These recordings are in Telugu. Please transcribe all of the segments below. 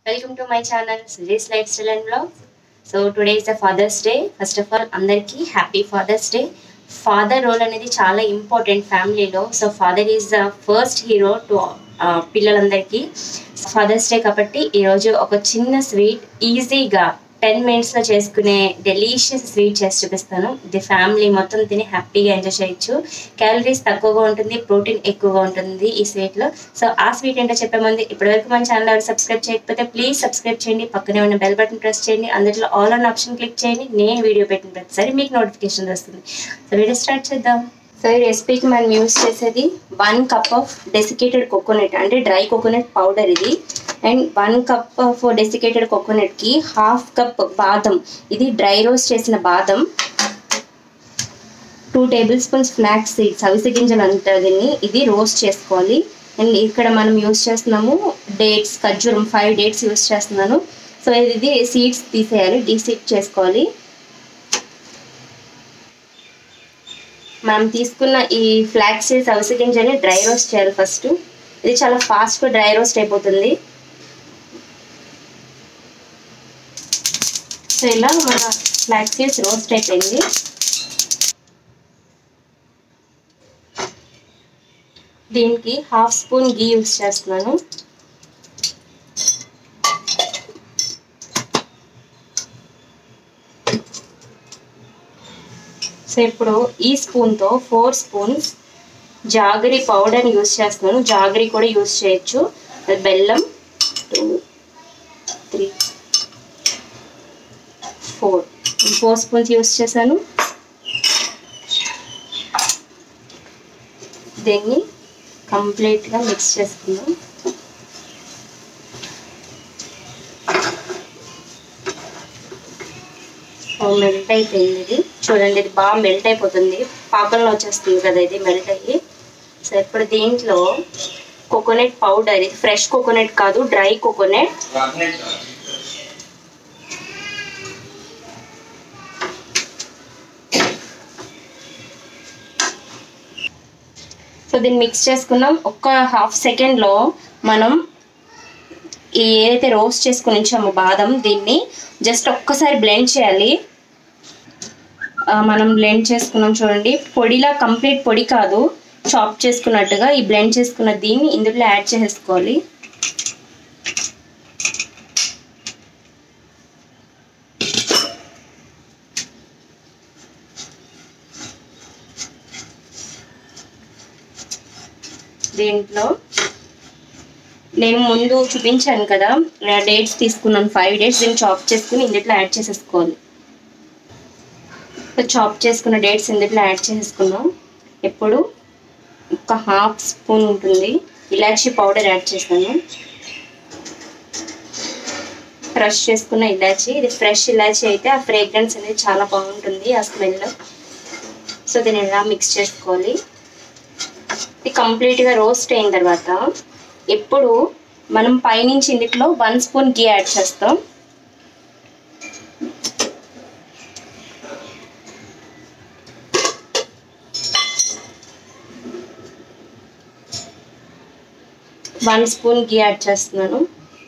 welcome to my channel Suji's lifestyle and blog so today is the Father's Day first of all అందరికీ happy Father's Day father role అనేది చాలా ఇంపార్టెంట్ ఫ్యామిలీలో so father is the first hero to పిల్లలందరికీ ఫాదర్స్ డే కాబట్టి ఈరోజు ఒక చిన్న స్వీట్ ఈజీగా టెన్ మినిట్స్లో చేసుకునే డెలీషియస్ స్వీట్ చేసి చూపిస్తాను ఇది ఫ్యామిలీ మొత్తం తిని హ్యాపీగా ఎంజాయ్ చేయొచ్చు క్యాలరీస్ తక్కువగా ఉంటుంది ప్రోటీన్ ఎక్కువగా ఉంటుంది ఈ స్వీట్లో సో ఆ స్వీట్ ఏంటో చెప్పే ముందు ఇప్పటివరకు మన ఛానల్ ఎవరు సబ్స్క్రైబ్ చేయకపోతే ప్లీజ్ సబ్స్క్రైబ్ చేయండి పక్కనే ఉన్న బెల్ బటన్ ప్రెస్ చేయండి అందులో ఆల్ అన్ ఆప్షన్ క్లిక్ చేయండి నేను వీడియో పెట్టిన ప్రతిసారి మీకు నోటిఫికేషన్ వస్తుంది సో వీడియో స్టార్ట్ చేద్దాం సో ఈ రెసిపీకి మనం యూస్ చేసేది one cup of desiccated coconut అంటే డ్రై కోకోనట్ పౌడర్ ఇది and one cup of desiccated కోకోనట్కి హాఫ్ కప్ బాదం ఇది డ్రై రోస్ట్ చేసిన బాదం two tablespoons flax seeds అవిసె గింజలు అంటారు దీన్ని ఇది రోస్ట్ చేసుకోవాలి అండ్ ఇక్కడ మనం యూస్ చేస్తున్నాము డేట్స్ ఖర్జూరం ఫైవ్ డేట్స్ యూస్ చేస్తున్నాను సో ఇది సీడ్స్ తీసేయాలి డీసీడ్ చేసుకోవాలి మనం తీసుకున్న ఈ ఫ్లాక్స్ సీడ్స్ అవిసె గింజని డ్రై రోస్ట్ చేయాలి ఫస్ట్ ఇది చాలా ఫాస్ట్గా డ్రై రోస్ట్ అయిపోతుంది సో ఇలా మన ఫ్లాక్స్ సీడ్స్ రోస్ట్ అయిపోయింది దీనికి హాఫ్ స్పూన్ గీ యూస్ చేస్తున్నాను సో ఇప్పుడు ఈ స్పూన్తో ఫోర్ స్పూన్స్ జాగరి పౌడర్ని యూస్ చేస్తున్నాను జాగరి కూడా యూస్ చేయొచ్చు బెల్లం two three four four spoons use చేశాను దీన్ని కంప్లీట్గా మిక్స్ చేసుకుందాం మెల్ట్ అయిపోయింది ఇది చూడండి ఇది బాగా మెల్ట్ అయిపోతుంది పాకంలో వచ్చేస్తుంది కదా ఇది మెల్ట్ అయ్యి సో ఇప్పుడు దీంట్లో కోకోనట్ పౌడర్ ఇది ఫ్రెష్ కోకోనట్ కాదు డ్రై కోకోనట్ సో దీన్ని మిక్స్ చేసుకున్నాం ఒక్క హాఫ్ సెకండ్లో మనం ఈ ఏదైతే రోస్ట్ చేసుకుని ఉంచామో బాదం దీన్ని జస్ట్ ఒక్కసారి బ్లెండ్ చేయాలి మనం బ్లెండ్ చేసుకున్నాం చూడండి పొడిలా కంప్లీట్ పొడి కాదు చాప్ చేసుకున్నట్టుగా ఈ బ్లెండ్ చేసుకున్న దీన్ని ఇందులో యాడ్ చేసేసుకోవాలి దీంట్లో నేను ముందు చూపించాను కదా డేట్స్ తీసుకున్నాను ఫైవ్ డేట్స్ దీన్ని చాప్ చేసుకుని ఇందులో యాడ్ చేసేసుకోవాలి చాప్ చేసుకున్న డేట్స్ ఇందులో యాడ్ చేసేసుకున్నాం ఇప్పుడు ఒక హాఫ్ స్పూన్ ఉంటుంది ఇలాచీ పౌడర్ యాడ్ చేశాను క్రష్ చేసుకున్న ఇలాచీ ఇది ఫ్రెష్ ఇలాచీ అయితే ఆ ఫ్రేగ్రెన్స్ అనేది చాలా బాగుంటుంది ఆ స్మెల్ సో దీన్ని ఇలా మిక్స్ చేసుకోవాలి ఇది కంప్లీట్గా రోస్ట్ అయిన తర్వాత ఇప్పుడు మనం పైనుంచి ఇందులో వన్ స్పూన్ గీ యాడ్ చేస్తాం వన్ స్పూన్ గీ యాడ్ చేస్తున్నాను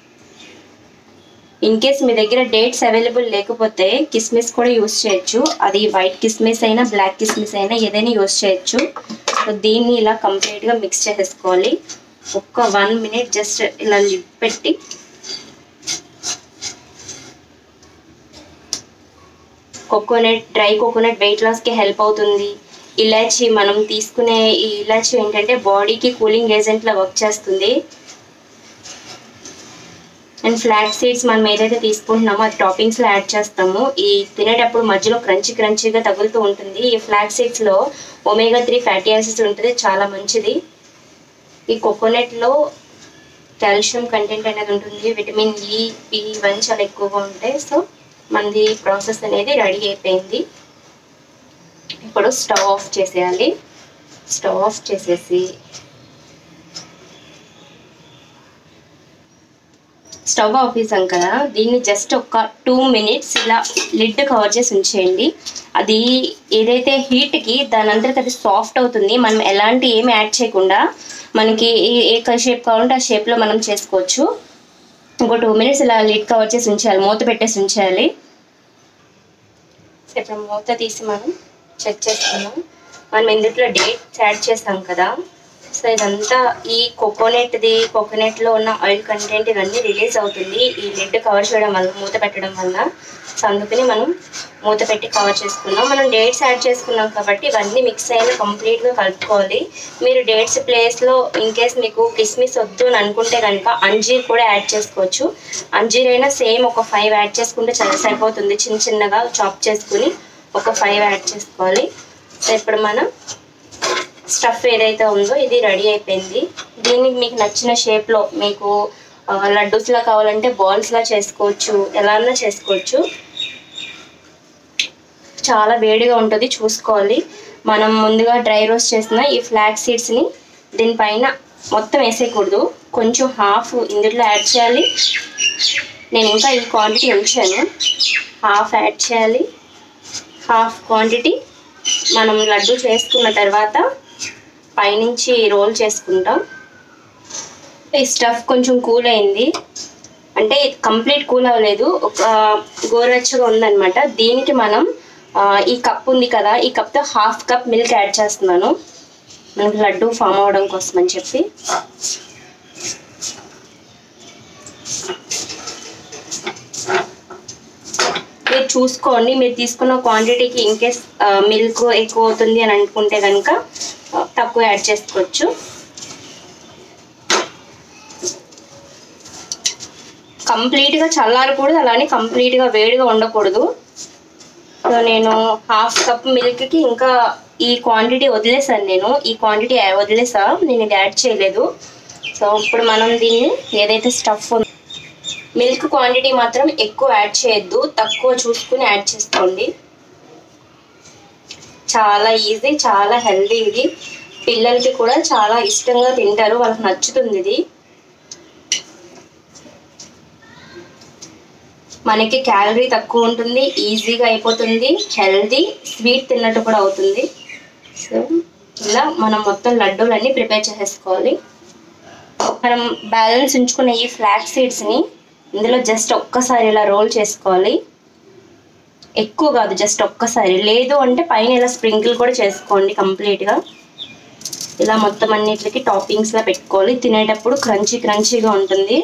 ఇన్ కేస్ మీ దగ్గర డేట్స్ అవైలబుల్ లేకపోతే కిస్మిస్ కూడా యూస్ చేయొచ్చు అది వైట్ కిస్మిస్ అయినా బ్లాక్ కిస్మిస్ అయినా ఏదైనా యూస్ చేయొచ్చు సో దీన్ని ఇలా కంప్లీట్గా మిక్స్ చేసేసుకోవాలి ఒక్క వన్ మినిట్ జస్ట్ ఇలా లిడ్ పెట్టి కోకోనట్ డ్రై కోకోనట్ వెయిట్ లాస్కి హెల్ప్ అవుతుంది ఇలాచి మనం తీసుకునే ఈ ఇలాచి ఏంటంటే బాడీకి కూలింగ్ ఏజెంట్లా వర్క్ చేస్తుంది అండ్ ఫ్లాక్ సీడ్స్ మనం ఏదైతే తీసుకుంటున్నామో అది టాపింగ్స్లో యాడ్ చేస్తాము ఈ తినేటప్పుడు మధ్యలో క్రంచి క్రంచిగా తగులుతూ ఉంటుంది ఈ ఫ్లాక్ సీడ్స్లో ఒమేగా త్రీ ఫ్యాటీ యాసిడ్స్ ఉంటుంది చాలా మంచిది ఈ కోకోనట్లో కాల్షియం కంటెంట్ అనేది ఉంటుంది విటమిన్ ఈ పి ఇవన్నీ చాలా ఎక్కువగా ఉంటాయి సో మనది ప్రాసెస్ అనేది రెడీ అయిపోయింది ఇప్పుడు స్టవ్ ఆఫ్ చేసేయాలి స్టవ్ ఆఫ్ చేసేసి స్టవ్ ఆఫ్ చేసాం కదా దీన్ని జస్ట్ ఒక టూ మినిట్స్ ఇలా లిడ్ కవర్ చేసి ఉంచేయండి అది ఏదైతే హీట్కి దాని అంతటికి అది సాఫ్ట్ అవుతుంది మనం ఎలాంటి ఏమి యాడ్ చేయకుండా మనకి ఏ- ఏ షేప్ కావాలంటే ఆ షేప్లో మనం చేసుకోవచ్చు ఇంకో టూ మినిట్స్ ఇలా లిడ్ కవర్ చేసి ఉంచాలి మూత పెట్టేసి ఉంచాలి సో ఇప్పుడు మూత తీసి మనం చెక్ చేసుకుందాం మనం ఇందులో డేట్స్ యాడ్ చేస్తాం కదా సో ఇదంతా ఈ కోకోనట్ది కోకోనట్లో ఉన్న ఆయిల్ కంటెంట్ ఇవన్నీ రిలీజ్ అవుతుంది ఈ లిడ్ కవర్ చేయడం వల్ల మూత పెట్టడం వల్ల సో అందుకని మనం మూత పెట్టి కవర్ చేసుకున్నాం మనం డేట్స్ యాడ్ చేసుకున్నాం కాబట్టి ఇవన్నీ మిక్స్ అయిన కంప్లీట్గా కలుపుకోవాలి మీరు డేట్స్ ప్లేస్లో ఇన్ కేస్ మీకు కిస్మిస్ వద్దు అని అనుకుంటే కనుక అంజీర్ కూడా యాడ్ చేసుకోవచ్చు అంజీర్ అయినా సేమ్ ఒక ఫైవ్ యాడ్ చేసుకుంటే చాలా సరిపోతుంది చిన్న చిన్నగా చాప్ చేసుకుని ఒక ఫైవ్ యాడ్ చేసుకోవాలి సో ఇప్పుడు మనం స్టఫ్ ఏదైతే ఉందో ఇది రెడీ అయిపోయింది దీనికి మీకు నచ్చిన షేప్లో మీకు ఆ, లడ్డూస్లా కావాలంటే బాల్స్లా చేసుకోవచ్చు ఎలా అన్నా చేసుకోవచ్చు చాలా వేడిగా ఉంటుంది చూసుకోవాలి మనం ముందుగా డ్రై రోస్ట్ చేసిన ఈ ఫ్లాక్ సీడ్స్ని దీనిపైన మొత్తం వేసేయకూడదు కొంచెం హాఫ్ ఇందులో యాడ్ చేయాలి నేను ఇంకా ఈ క్వాంటిటీ ఉంచాను హాఫ్ యాడ్ చేయాలి హాఫ్ క్వాంటిటీ మనం లడ్డు చేసుకున్న తర్వాత పైనుంచి రోల్ చేసుకుంటాం ఈ స్టఫ్ కొంచెం కూల్ అయింది అంటే కంప్లీట్ కూల్ అవ్వలేదు ఒక గోరువెచ్చగా ఉందన్నమాట దీనికి మనం ఆ, ఈ కప్ ఉంది కదా ఈ కప్తో హాఫ్ కప్ మిల్క్ యాడ్ చేస్తున్నాను మనకి లడ్డు ఫామ్ అవ్వడం కోసం అని చెప్పి మీరు చూసుకోండి మీరు తీసుకున్న క్వాంటిటీకి ఇన్ కేస్ మిల్క్ ఎక్కువ అవుతుంది అని అనుకుంటే కనుక తక్కువ యాడ్ చేసుకోవచ్చు కంప్లీట్గా చల్లారకూడదు అలానే కంప్లీట్గా వేడిగా ఉండకూడదు సో నేను హాఫ్ కప్ మిల్క్కి ఇంకా ఈ క్వాంటిటీ వదిలేసాను నేను ఈ క్వాంటిటీ వదిలేసా నేను ఇది యాడ్ చేయలేదు సో ఇప్పుడు మనం దీన్ని ఏదైతే స్టఫ్ ఉందో మిల్క్ క్వాంటిటీ మాత్రం ఎక్కువ యాడ్ చేయొద్దు తక్కువ చూసుకుని యాడ్ చేసుకోండి చాలా ఈజీ చాలా హెల్దీ ఇది పిల్లలకి కూడా చాలా ఇష్టంగా తింటారు వాళ్ళకి నచ్చుతుంది ఇది మనకి క్యాలరీ తక్కువ ఉంటుంది ఈజీగా అయిపోతుంది హెల్దీ స్వీట్ తిన్నట్టు కూడా అవుతుంది సో ఇలా మనం మొత్తం లడ్డూలన్నీ ప్రిపేర్ చేసేసుకోవాలి మనం బ్యాలెన్స్ ఉంచుకున్న ఈ ఫ్లాక్ సీడ్స్ని ఇందులో జస్ట్ ఒక్కసారి ఇలా రోల్ చేసుకోవాలి ఎక్కువ కాదు జస్ట్ ఒక్కసారి లేదు అంటే పైన ఇలా స్ప్రింకిల్ కూడా చేసుకోండి కంప్లీట్గా ఇలా మొత్తం అన్నిటికి టాపింగ్స్లా పెట్టుకోవాలి తినేటప్పుడు క్రంచీ క్రంచీగా ఉంటుంది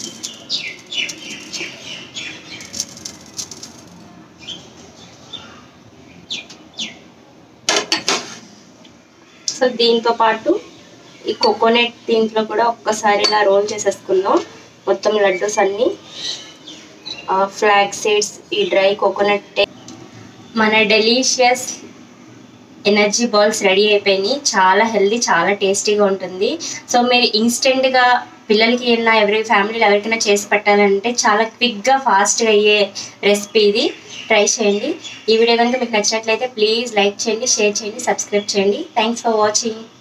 సో దీంతో పాటు ఈ కోకోనట్ దీంట్లో కూడా ఒక్కసారి ఇలా రోల్ చేసేసుకుందాం మొత్తం లడ్డూస్ అన్నీ ఫ్లాగ్ సీడ్స్ ఈ డ్రై కోకోనట్ మన డెలీషియస్ ఎనర్జీ బాల్స్ రెడీ అయిపోయినాయి చాలా హెల్దీ చాలా టేస్టీగా ఉంటుంది సో మీరు ఇన్స్టెంట్గా పిల్లలకి ఏమన్నా ఎవరి ఫ్యామిలీలో ఎవరికైనా చేసి పెట్టాలంటే చాలా క్విక్గా ఫాస్ట్గా అయ్యే రెసిపీ ఇది ట్రై చేయండి ఈ వీడియో కనుక మీకు నచ్చినట్లయితే ప్లీజ్ లైక్ చేయండి షేర్ చేయండి సబ్స్క్రైబ్ చేయండి థ్యాంక్స్ ఫర్ వాచింగ్